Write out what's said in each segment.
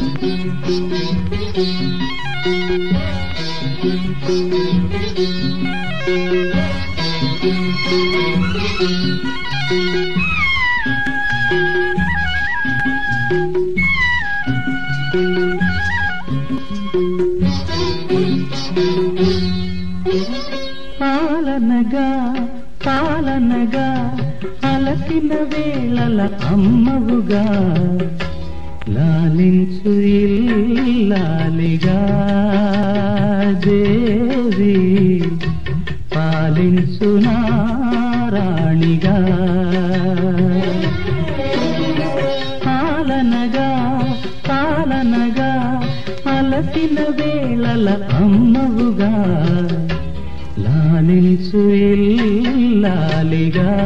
పాలనగా పాలనగా అలసిన వేళల అమ్మవుగా లాలించు ఇల్లాలిగా దేవి పాలించు నారాణిగా పాలనగా పాలనగా అలసిన వేళల అమ్మవుగా లాలించు ఇల్లాలిగా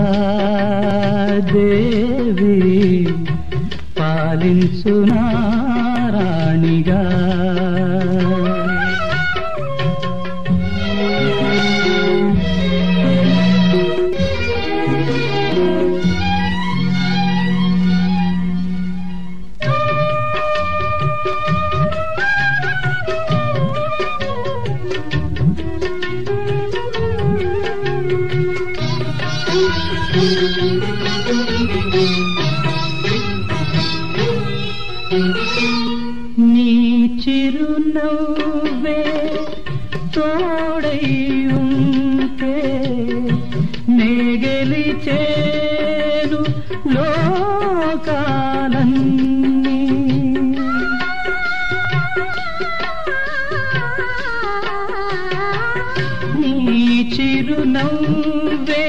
దేవి పాలించు నారాణిగా నీ చిరునవ్వే తోడై ఉంటే నే గెలిచేను లోకాలన్నీ నీ చిరునవ్వే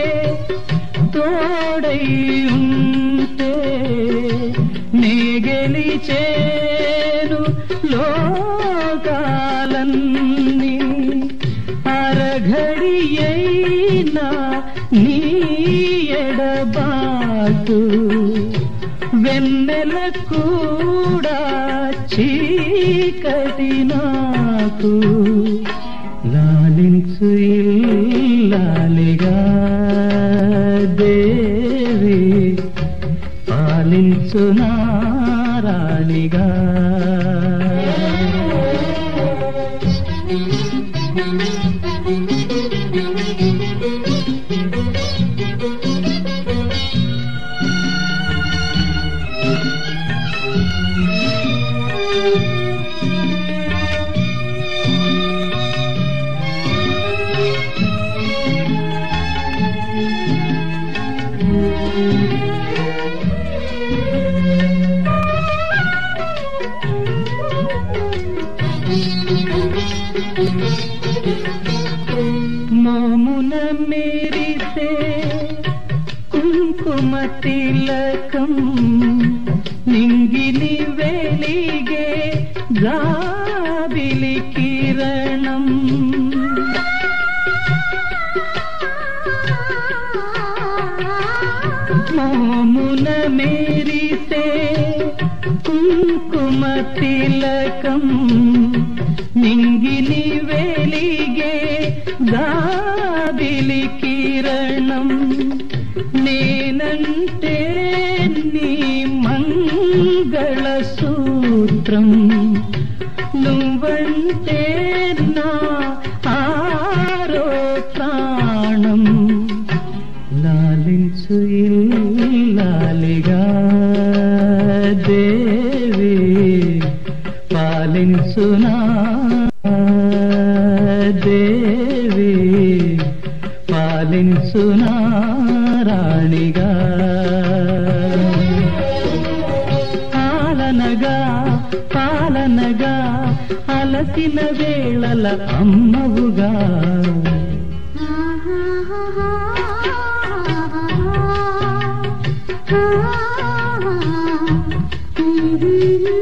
తోడై ఉంటే నే గెలిచేను లోకాలన్నీ అరఘడియైనా నీ ఎడబాటు వెన్నెల కూడా చీకటి నాకు లాలించు ఇల్లాలిగా దేవి పాలించు నారాణిగా మోమున మేరితే కుంకుమ తిలకం నింగిని వెలిగే జాబిలి కిరణం మోమున మేరితే కుంకుమ తిలకం నింగిని వెలిగే గాబిలి కిరణం నేనంటే నీ మంగళ సూత్రం నువ్వంటే నా ఆరో ప్రాణం లాలించు ఇల్లాలిగా దేవి పాలించు నా దేవి పాలించు నారాణిగా పాలనగా పాలనగా అలసిన వేళల అమ్మవుగా ఆ